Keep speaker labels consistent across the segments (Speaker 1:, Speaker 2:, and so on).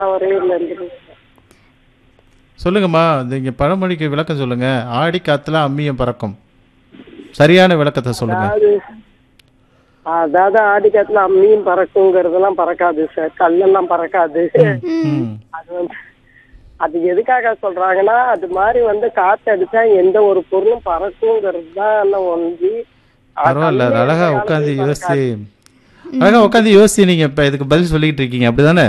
Speaker 1: உறையூர்ல இருந்து
Speaker 2: சொல்லுங்கம்மா நீங்க பழமொழிக்கு விளக்கம் சொல்லுங்க ஆடி காத்துல அம்மியும் பறக்கும் சரியான விளக்கத்தை சொல்லுங்க
Speaker 1: அதாவது அதாவது ஆடிக்காத்துல அம்மியும் பறக்குங்கிறதெல்லாம் பறக்காது சார் கல்லெல்லாம் பறக்காது
Speaker 2: ம்.
Speaker 1: அது வந்து அது எதுக்காக சொல்றாங்கன்னா அது மாதிரி வந்து காத்து அடிச்சா எந்த ஒரு பொருளும் பறக்குங்கிறது தான் ஒன்றி
Speaker 2: பரவாயில்ல அது அழகா உட்காந்து யோசிச்சு அழகா உட்காந்து யோசிச்சு நீங்க இப்ப இதுக்கு பதில் சொல்லிட்டு இருக்கீங்க அப்படிதானே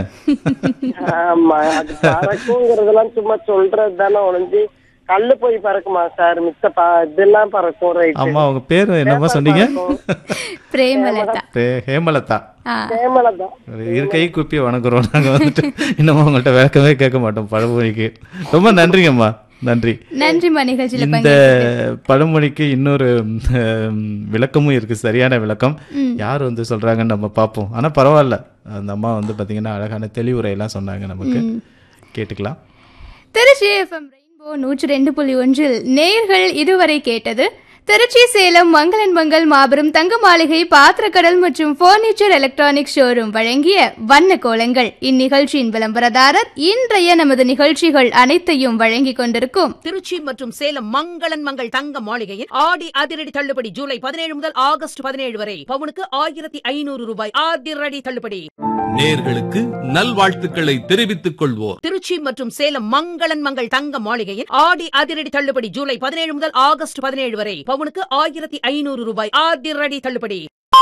Speaker 1: ஆமா அது பறக்குங்கிறதெல்லாம் சும்மா சொல்றது தானே ஒழிஞ்சு கல்லு போய் பறக்குமா சார் மிச்ச ப இதெல்லாம் பறக்கும் ரைட்
Speaker 2: அம்மா உங்க பேரு என்னம்மா சொன்னீங்க
Speaker 3: பிரேமலதா
Speaker 2: பே- ஹேமலதா
Speaker 3: ஆ
Speaker 1: சேமலதான்
Speaker 2: இருக்கை குப்பி வணங்குறோம் நாங்க வந்துட்டு இன்னமும் உங்கள்ட்ட விளக்கமே கேட்க மாட்டோம் பழமொழிக்கு ரொம்ப நன்றிங்கம்மா நன்றி
Speaker 3: நன்றிம்மா நிகழ்ச்சியில
Speaker 2: இந்த
Speaker 3: பங்கு
Speaker 2: பழமொழிக்கு இன்னொரு ம், விளக்கமும் இருக்கு சரியான விளக்கம் யார் வந்து சொல்றாங்கன்னு நம்ம பார்ப்போம் ஆனா பரவாயில்ல அந்த அம்மா வந்து பாத்தீங்கன்னா அழகான தெளிவுரையெல்லாம் சொன்னாங்க நமக்கு கேட்டுக்கலாம்
Speaker 3: திருச்சி எஃப்எம் ரெயின்போ நூற்றி ரெண்டு புள்ளி ஒன்றில் நேயர்கள் இதுவரை கேட்டது திருச்சி சேலம் மங்களன் மங்கள் மாபெரும் தங்க மாளிகை பாத்திரக்கடல் மற்றும் பர்னிச்சர் எலக்ட்ரானிக் ஷோரூம் வழங்கிய வண்ண கோலங்கள் இந்நிகழ்ச்சியின் விளம்பரதாரர் இன்றைய நமது நிகழ்ச்சிகள் அனைத்தையும் வழங்கிக் கொண்டிருக்கும்
Speaker 4: திருச்சி மற்றும் சேலம் மங்களன் மங்கள் தங்க மாளிகையில் ஆடி அதிரடி தள்ளுபடி ஜூலை பதினேழு முதல் ஆகஸ்ட் பதினேழு வரை பவுனுக்கு ஆயிரத்தி ஐநூறு ரூபாய் அதிரடி தள்ளுபடி
Speaker 5: நேர்களுக்கு நல்வாழ்த்துக்களை தெரிவித்துக் கொள்வோர்
Speaker 4: திருச்சி மற்றும் சேலம் மங்களன் மங்கள் தங்க மாளிகையில் ஆடி அதிரடி தள்ளுபடி ஜூலை பதினேழு முதல் ஆகஸ்ட் பதினேழு வரை பவுனுக்கு ஆயிரத்தி ஐநூறு ரூபாய் அதிரடி தள்ளுபடி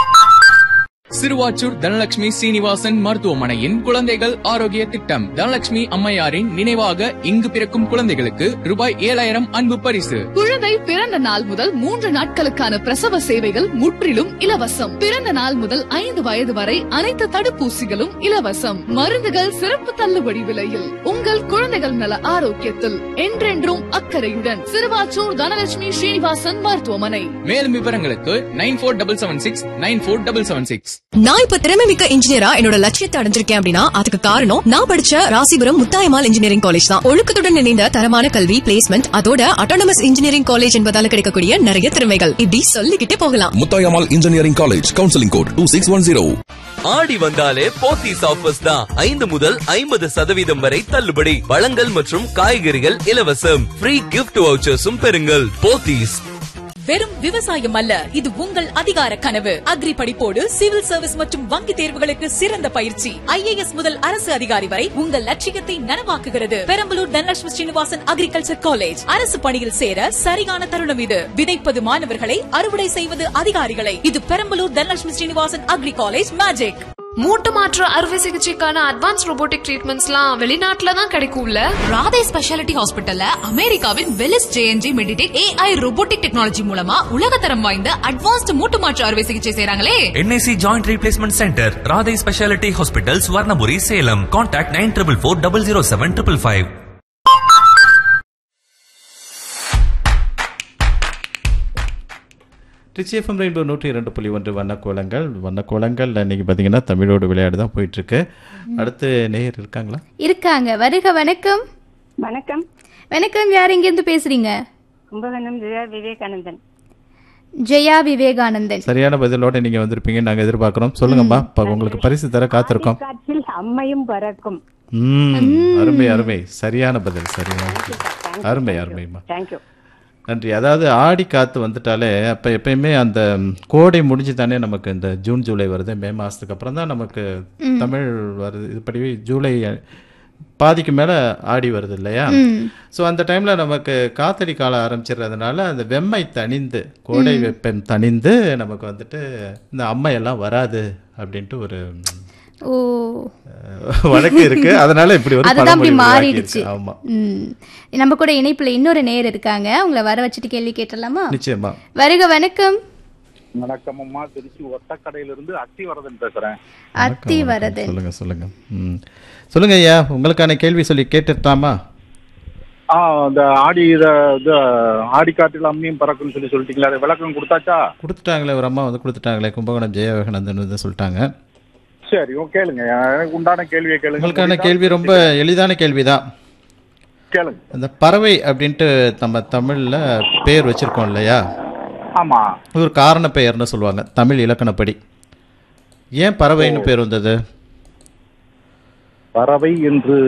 Speaker 6: சிறுவாச்சூர் தனலட்சுமி சீனிவாசன் மருத்துவமனையின் குழந்தைகள் ஆரோக்கிய திட்டம் தனலட்சுமி அம்மையாரின் நினைவாக இங்கு பிறக்கும் குழந்தைகளுக்கு ரூபாய் ஏழாயிரம் அன்பு பரிசு
Speaker 7: குழந்தை பிறந்த நாள் முதல் மூன்று நாட்களுக்கான பிரசவ சேவைகள் முற்றிலும் இலவசம் பிறந்த நாள் முதல் ஐந்து வயது வரை அனைத்து தடுப்பூசிகளும் இலவசம் மருந்துகள் சிறப்பு தள்ளுபடி விலையில் உங்கள் குழந்தைகள் நல ஆரோக்கியத்தில் என்றென்றும் அக்கறையுடன் சிறுவாச்சூர் தனலட்சுமி ஸ்ரீனிவாசன் மருத்துவமனை
Speaker 6: மேலும் விவரங்களுக்கு nine four double seven six nine four double seven six
Speaker 8: நான் இப்ப திறமை மிக்க இன்ஜினியரா என்னோட லட்சியத்தை அடைஞ்சிருக்கேன் அப்படின்னா அதுக்கு காரணம் நான் படிச்ச ராசிபுரம் முத்தாயமால் இன்ஜினியரிங் காலேஜ் தான் ஒழுக்கத்துடன் இணைந்த தரமான கல்வி பிளேஸ்மெண்ட் அதோட அட்டானமஸ் இன்ஜினியரிங் காலேஜ் என்பதால கிடைக்கக்கூடிய நிறைய திறமைகள் இப்படி சொல்லிக்கிட்டே போகலாம்
Speaker 9: Muthayammal engineering college counselling code two six one zero
Speaker 10: Aadi வந்தாலே போத்தீஸ் ஆஃபர்ஸ் தான் ஐந்து முதல் ஐம்பது சதவீதம் வரை தள்ளுபடி பழங்கள் மற்றும் காய்கறிகள் இலவசம் ஃப்ரீ கிஃப்ட் வவுச்சர்ஸும் பெறுங்கள் போத்தீஸ்
Speaker 8: வெறும் விவசாயம் அல்ல இது உங்கள் அதிகார கனவு அக்ரி படிப்போடு சிவில் சர்வீஸ் மற்றும் வங்கி தேர்வுகளுக்கு சிறந்த பயிற்சி ஐஏஎஸ் முதல் அரசு அதிகாரி வரை உங்கள் லட்சியத்தை நனவாக்குகிறது பெரம்பலூர் தனலட்சுமி ஸ்ரீனிவாசன் அக்ரிகல்ச்சர் காலேஜ் அரசு பணியில் சேர சரியான தருணம் இது விதைப்பது மாணவர்களை அறுவடை செய்வது அதிகாரிகளை இது Perambalur Dhanalakshmi Srinivasan agri college magic
Speaker 7: மூட்டு மாற்று அறுவை சிகிச்சைக்கான அட்வான்ஸ் ரோபோட்டிக் ட்ரீட்மெண்ட்ஸ்லாம் வெளிநாட்டுல தான் கிடைக்கும்ல
Speaker 8: ராதே ஸ்பெஷாலிட்டி ஹாஸ்பிட்டல்ல அமெரிக்காவின் Velys JNJ Medtech AI robotic technology மூலமா உலகத்தரம் வாய்ந்த அட்வான்ஸ்ட் மூட்டு மாற்று அறுவை சிகிச்சை செய்றாங்களே
Speaker 10: NIC joint replacement centre Radhe speciality hospital Swarnapuri Salem contact nine triple four double zero seven triple five
Speaker 2: Trichy FM rainbow நூற்றி இரண்டு புள்ளி ஒன்று வண்ணக்கோலங்கள் வண்ணக்கோலங்கள் இன்னைக்கு பார்த்தீங்கன்னா தமிழோடு விளையாடு தான் போயிட்டு இருக்கு அடுத்து நேயர் இருக்காங்களா
Speaker 3: இருக்காங்க வருக வணக்கம்
Speaker 1: வணக்கம்
Speaker 3: வணக்கம் யார் இங்கிருந்து பேசுறீங்க
Speaker 1: கும்பகோணம் ஜெயா விவேகானந்தன்
Speaker 3: ஜெயா விவேகானந்தன்
Speaker 2: சரியான பதிலோட நீங்க வந்திருப்பீங்க நாங்க எதிர்பார்க்கிறோம் சொல்லுங்கம்மா இப்ப உங்களுக்கு பரிசு தர காத்திருக்கோம்
Speaker 1: காற்றில் அம்மையும் பறக்கும்
Speaker 2: ம் அருமை அருமை சரியான பதில் சரியான பதில். அருமை அருமைம்மா
Speaker 1: தேங்க்யூ
Speaker 2: நன்றி அதாவது ஆடி காத்து வந்துட்டாலே அப்போ எப்பயுமே அந்த ம், கோடை முடிஞ்சு தானே நமக்கு இந்த ஜூன் ஜூலை வருது மே மாதத்துக்கு அப்புறம் தான் நமக்கு தமிழ் வருது இதுபடி ஜூலை பாதிக்கு மேலே ஆடி வருது இல்லையா ஸோ அந்த டைமில் நமக்கு காத்தடி காலம் ஆரம்பிச்சிடுறதுனால அந்த வெம்மை தணிந்து கோடை வெப்பம் தணிந்து நமக்கு வந்துட்டு இந்த அம்மை எல்லாம் வராது அப்படின்ட்டு ஒரு ம்,
Speaker 3: ஓ
Speaker 2: அஹ், வழக்கு இருக்கு அதனால இப்படி ஒரு
Speaker 3: அதுதான் அப்படி
Speaker 2: பழமொழி
Speaker 3: மாறிடுச்சு
Speaker 2: உருவாக்கியிருக்கு. ஆமா
Speaker 3: ம். நம்ம கூட இணைப்புல இன்னொரு நேயர் இருக்காங்க உங்களை வர வச்சுட்டு கேள்வி கேட்டலாமா
Speaker 2: நிச்சயமா
Speaker 3: வருக வணக்கம்
Speaker 11: வணக்கம் அம்மா திருச்சி ஒத்தக்கடையிலிருந்து அத்திவரதன் பேசுறேன்
Speaker 3: அத்தி வரதன்
Speaker 2: சொல்லுங்க சொல்லுங்க ம் சொல்லுங்க ஐயா உங்களுக்கான கேள்வி சொல்லி கேட்டுட்டாமா
Speaker 11: ஆ இந்த ஆடி இத இது ஆடி காற்றில் அம்மியும் பறக்கும்னு சொல்லி சொல்லிட்டீங்களா அது விளக்கம் கொடுத்தாச்சா
Speaker 2: கொடுத்துட்டாங்களே ஒரு அம்மா வந்து கொடுத்துட்டாங்களே கும்பகோணம் ஜெயவேகனந்தன் வந்து சொல்லிட்டாங்க
Speaker 11: சரி உங்க கேளுங்க எனக்கு உண்டான கேள்வியை கேளுங்க
Speaker 2: உங்களுக்கான கேள்வி ரொம்ப எளிதான கேள்விதான்
Speaker 11: கேளுங்க
Speaker 2: அந்த பறவை அப்படின்ட்டு நம்ம தமிழ்ல பேர் வச்சிருக்கோம் இல்லையா
Speaker 11: ஆமா
Speaker 2: இது ஒரு காரண பெயர்னு சொல்லுவாங்க தமிழ் இலக்கணப்படி ஏன் பறவைன்னு பேர் வந்தது
Speaker 11: பறவை என்று